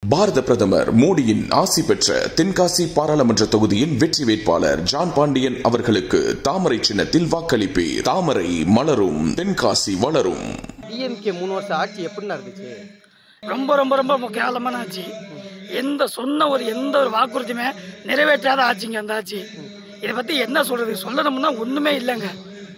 பாரத பிரதமர் மோடியின் ஆசி பெற்ற தென்காசி பாராளுமன்ற தொகுதியின் வெற்றி வேட்பாளர் ஜான் பாண்டியன் அவர்களுக்கு தாமரை சின்னத்தில் வாக்களிப்பீர் தாமரை மலரும் தென்காசி வளரும் டிஎம்கே மூணு வருஷம் ஆட்சி எப்படி இருந்துச்சு ரொம்ப ரொம்ப ரொம்ப கேவலமான ஆட்சி எந்த சொன்ன ஒரு எந்த ஒரு வாக்குறுதியுமே நிறைவேற்றாத ஆட்சிங்க அந்த ஆட்சி இதை பற்றி என்ன சொல்கிறது சொல்லணும்னா ஒன்றுமே இல்லைங்க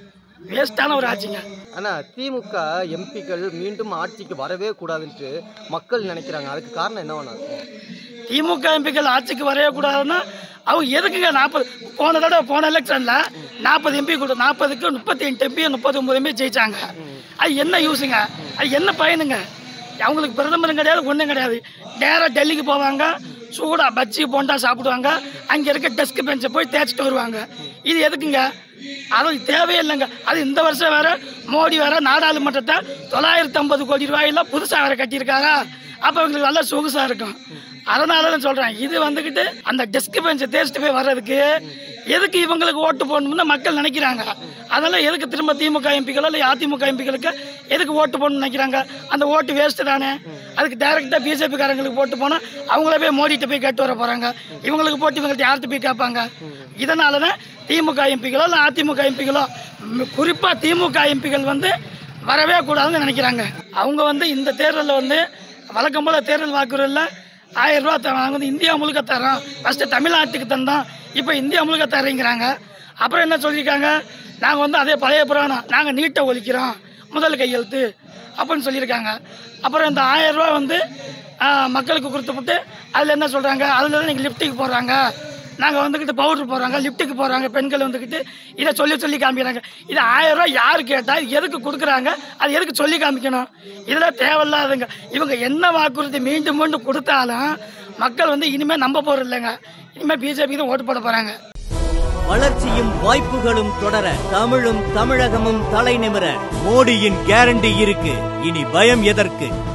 வேஸ்டான ஒரு ஆட்சிங்க ஆனா திமுக எம்பிக்கள் மீண்டும் ஆட்சிக்கு வரவே கூடாதுன்ட்டு மக்கள் நினைக்கிறாங்க அதுக்கு காரணம் என்ன வேணா இருக்கும் திமுக எம்பிக்கள் ஆட்சிக்கு வரவே கூடாதுன்னா அவங்க எதுக்குங்க நாற்பது போன தடவை போன எலெக்ஷனில் நாற்பது எம்பி கூட நாற்பதுக்கு முப்பத்தி எட்டு எம்பி முப்பத்தி ஒம்பது எம்பி ஜெயிச்சாங்க அது என்ன யூஸுங்க அது என்ன பயனுங்க அவங்களுக்கு பிரதமரும் கிடையாது ஒன்றும் கிடையாது நேராக டெல்லிக்கு போவாங்க சூடாக பஜ்ஜி போண்டா சாப்பிடுவாங்க அங்கே இருக்க டெஸ்க் பெஞ்சை போய் தேய்ச்சிட்டு வருவாங்க இது எதுக்குங்க அது தேவையில்லைங்க அது இந்த வருஷம் வேற மோடி வேற நாடாளுமன்றத்தை தொள்ளாயிரத்தி ஐம்பது கோடி ரூபாயில புதுசாக வேற கட்டியிருக்காங்க அப்போ இவங்களுக்கு நல்ல சொகுசாக இருக்கும் அதனால தான் சொல்கிறேன் இது வந்துக்கிட்டு அந்த டெஸ்க் பெஞ்சை தேய்ச்சிட்டு போய் வர்றதுக்கு எதுக்கு இவங்களுக்கு ஓட்டு போடணும்னு மக்கள் நினைக்கிறாங்க அதனால எதுக்கு திரும்ப திமுக எம்பிக்களோ இல்லை அதிமுக எம்பிக்களுக்கு எதுக்கு ஓட்டு போடணும்னு நினைக்கிறாங்க அந்த ஓட்டு வேஸ்ட்டு தானே அதுக்கு டேரெக்டாக பிஜேபி காரங்களுக்கு போட்டு போனால் அவங்கள போய் மோடிட்ட போய் கேட்டு வர போகிறாங்க இவங்களுக்கு போட்டு இவங்கள்ட்ட யார்கிட்ட போய் கேட்பாங்க இதனால தான் திமுக எம்பிக்களோ இல்லை அதிமுக எம்பிக்களோ குறிப்பாக திமுக எம்பிக்கள் வந்து வரவே கூடாதுன்னு நினைக்கிறாங்க அவங்க வந்து இந்த தேர்தலில் வந்து வழக்கம் போல் தேர்தல் வாக்குறுதியில் ஆயிரம் ரூபா தரோம் நாங்கள் வந்து இந்தியா முழுக்க தரோம் ஃபஸ்ட்டு தமிழ்நாட்டுக்கு தந்தோம் இப்போ இந்தியா முழுக்க தரேங்கிறாங்க அப்புறம் என்ன சொல்லியிருக்காங்க நாங்கள் வந்து அதே பழைய புராணம் நாங்கள் நீட்டை ஒழிக்கிறோம் முதல் கையெழுத்து அப்படின்னு சொல்லியிருக்காங்க அப்புறம் இந்த ஆயிரம் ரூபா வந்து ஆ, மக்களுக்கு கொடுத்துப்புட்டு அதில் என்ன சொல்கிறாங்க அதில் தான் நீங்கள் லிஃப்ட்டுக்கு போகிறாங்க நாங்கள் வந்துக்கிட்டு பவுடர் போடுறாங்க லிஃப்ட்டுக்கு போகிறாங்க பெண்கள் வந்துக்கிட்டு இதை சொல்லி சொல்லி காமிக்கிறாங்க இது ஆயிரம் ரூபாய் யார் கேட்டால் இது எதுக்கு கொடுக்குறாங்க அது எதுக்கு சொல்லி காமிக்கணும் இதெல்லாம் தேவையில்லாதுங்க இவங்க என்ன வாக்குறுதி மீண்டும் மீண்டும் கொடுத்தாலும் மக்கள் வந்து இனிமேல் நம்ப போகிறது இல்லைங்க இனிமேல் பிஜேபி தான் ஓட்டு போட போகிறாங்க வளர்ச்சியும் வாய்ப்புகளும் தொடர தமிழும் தமிழகமும் தலைநிமிர மோடியின் கேரண்டி இருக்கு இனி பயம் எதற்கு